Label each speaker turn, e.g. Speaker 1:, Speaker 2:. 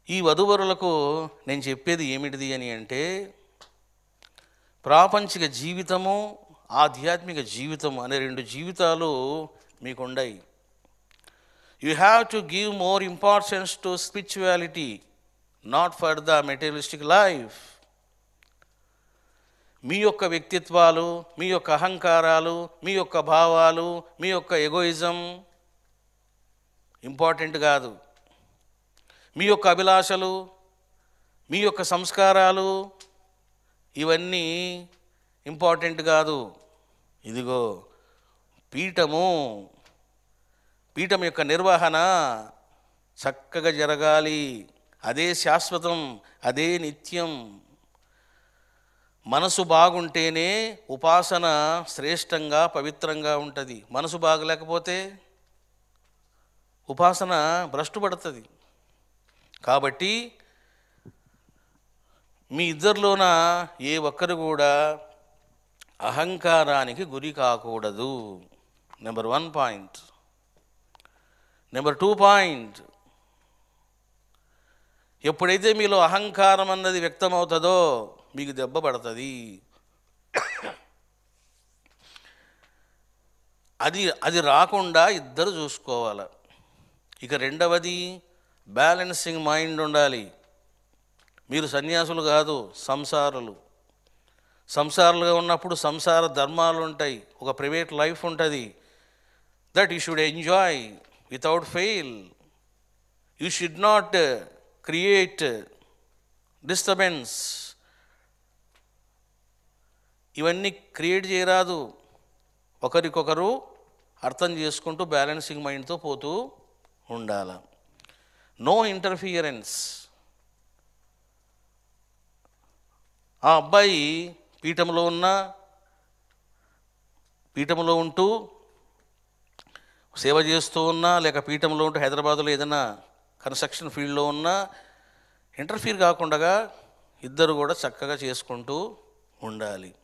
Speaker 1: ఈ వధువరులకు నేను చెప్పేది ఏమిటిది అని అంటే ప్రాపంచిక జీవితము ఆధ్యాత్మిక జీవితం అనే రెండు జీవితాలు మీకుండయి you have to give more importance to spirituality not for the materialistic life మీ యొక్క వ్యక్తిత్వాలు మీ యొక్క అహంకారాలు మీ యొక్క భావాలు మీ యొక్క ఎగోయిజం ఇంపార్టెంట్ కాదు మీ యొక్క అభిలాషలు మీ యొక్క సంస్కారాలు ఇవన్నీ ఇంపార్టెంట్ కాదు ఇదిగో పీఠము పీఠం యొక్క నిర్వహణ చక్కగా జరగాలి అదే శాశ్వతం అదే నిత్యం మనసు బాగుంటేనే ఉపాసన శ్రేష్టంగా పవిత్రంగా ఉంటుంది మనసు బాగలేకపోతే ఉపాసన భ్రష్టుపడుతుంది కాబట్టి మీ ఇద్దరిలోన ఏ ఒక్కరు కూడా అహంకారానికి గురి కాకూడదు number one point number two point ఎప్పుడైతే మీలో అహంకారం అన్నది వ్యక్తమవుతుందో మీకు దెబ్బ పడుతుంది అది అది రాకుండా ఇద్దరు చూసుకోవాలి ఇక రెండవది బ్యాలెన్సింగ్ మైండ్ ఉండాలి మీరు సన్యాసులు కాదు సంసారులు సంసారులుగా ఉన్నప్పుడు సంసార ధర్మాలు ఉంటాయి ఒక ప్రైవేట్ లైఫ్ ఉంటుంది that you should enjoy without fail you should not create disturbance ఇవన్నీ క్రియేట్ చేయరాదు ఒకరికొకరు అర్థం చేసుకుంటూ బ్యాలెన్సింగ్ మైండ్తో పోతూ ఉండాల నో ఇంటర్ఫియరెన్స్ ఆ అబ్బాయి పీఠంలో ఉన్న పీఠంలో ఉంటూ సేవ చేస్తూ ఉన్నా లేక పీఠంలో ఉంటూ హైదరాబాద్లో ఏదైనా కన్స్ట్రక్షన్ ఫీల్డ్లో ఉన్నా ఇంటర్ఫీర్ కాకుండా ఇద్దరు కూడా చక్కగా చేసుకుంటూ ఉండాలి